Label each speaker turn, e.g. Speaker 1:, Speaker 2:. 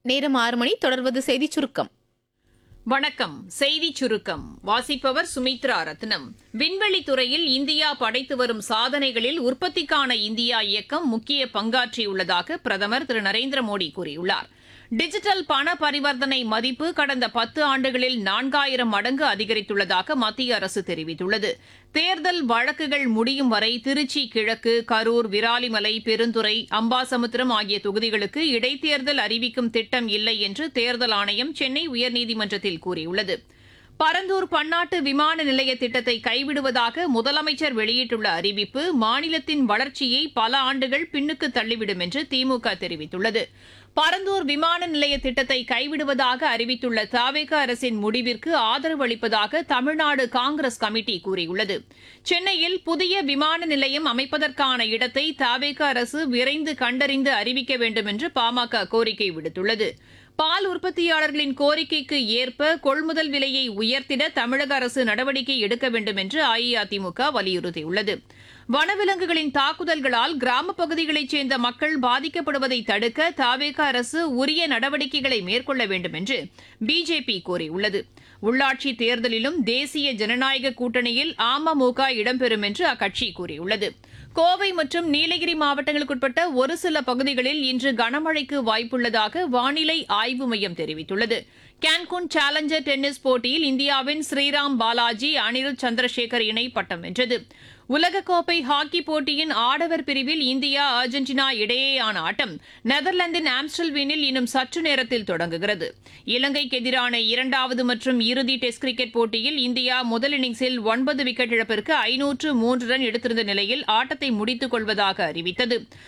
Speaker 1: நேரம் ஆறு மணி தொடர்வது செய்திச் சுருக்கம்
Speaker 2: வணக்கம் செய்தி சுருக்கம் வாசிப்பவர் சுமித்ரா ரத்னம் விண்வெளித் துறையில் இந்தியா படைத்து வரும் சாதனைகளில் உற்பத்திக்கான இந்தியா இயக்கம் முக்கிய பங்காற்றியுள்ளதாக பிரதமர் திரு நரேந்திர மோடி கூறியுள்ளார் டிஜிட்டல் பண பரிவர்த்தனை மதிப்பு கடந்த பத்து ஆண்டுகளில் நான்காயிரம் மடங்கு அதிகரித்துள்ளதாக மத்திய அரசு தெரிவித்துள்ளது தேர்தல் வழக்குகள் முடியும் வரை திருச்சி கிழக்கு கரூர் விராலிமலை பெருந்துறை அம்பாசமுத்திரம் ஆகிய தொகுதிகளுக்கு இடைத்தேர்தல் அறிவிக்கும் திட்டம் இல்லை என்று தேர்தல் ஆணையம் சென்னை உயர்நீதிமன்றத்தில் கூறியுள்ளது பரந்தூர் பன்னாட்டு விமான நிலைய திட்டத்தை கைவிடுவதாக முதலமைச்சர் வெளியிட்டுள்ள அறிவிப்பு மாநிலத்தின் வளர்ச்சியை பல ஆண்டுகள் பின்னுக்கு தள்ளிவிடும் என்று திமுக தெரிவித்துள்ளது பரந்தூர் விமான நிலைய திட்டத்தை கைவிடுவதாக அறிவித்துள்ள தாவேக அரசின் முடிவிற்கு ஆதரவு அளிப்பதாக தமிழ்நாடு காங்கிரஸ் கமிட்டி கூறியுள்ளது சென்னையில் புதிய விமான நிலையம் அமைப்பதற்கான இடத்தை தாவேக அரசு விரைந்து கண்டறிந்து அறிவிக்க வேண்டும் என்று பாமக கோரிக்கை விடுத்துள்ளது பால் உற்பத்தியாளர்களின் கோரிக்கைக்கு ஏற்ப கொள்முதல் விலையை உயர்த்திட தமிழக அரசு நடவடிக்கை எடுக்க வேண்டும் என்று அஇஅதிமுக வலியுறுத்தியுள்ளது வனவிலங்குகளின் தாக்குதல்களால் கிராமப் பகுதிகளைச் சேர்ந்த மக்கள் பாதிக்கப்படுவதை தடுக்க தாவேக அரசு உரிய நடவடிக்கைகளை மேற்கொள்ள வேண்டும் என்று பிஜேபி கோரியுள்ளது உள்ளாட்சி தேர்தலிலும் தேசிய ஜனநாயக கூட்டணியில் அமமுக இடம்பெறும் என்று அக்கட்சி கூறியுள்ளது கோவை மற்றும் நீலகிரி மாவட்டங்களுக்குட்பட்ட ஒரு சில பகுதிகளில் இன்று கனமழைக்கு வாய்ப்புள்ளதாக வானிலை ஆய்வு மையம் தெரிவித்துள்ளது கேன்குன் சேலஞ்சர் டென்னிஸ் போட்டியில் இந்தியாவின் ஸ்ரீராம் பாலாஜி அனிருத் சந்திரசேகர் இணை பட்டம் வென்றது உலகக்கோப்பை ஹாக்கி போட்டியின் ஆடவர் பிரிவில் இந்தியா அர்ஜென்டினா இடையேயான ஆட்டம் நெதர்லாந்தின் ஆம்ஸ்டல்வீனில் இன்னும் சற்று நேரத்தில் தொடங்குகிறது இலங்கைக்கு எதிரான இரண்டாவது மற்றும் இறுதி டெஸ்ட் கிரிக்கெட் போட்டியில் இந்தியா முதல் இன்னிங்ஸில் ஒன்பது விக்கெட் இழப்பிற்கு ஐநூற்று மூன்று ரன் எடுத்திருந்த நிலையில் ஆட்டத்தை முடித்துக் கொள்வதாக அறிவித்தது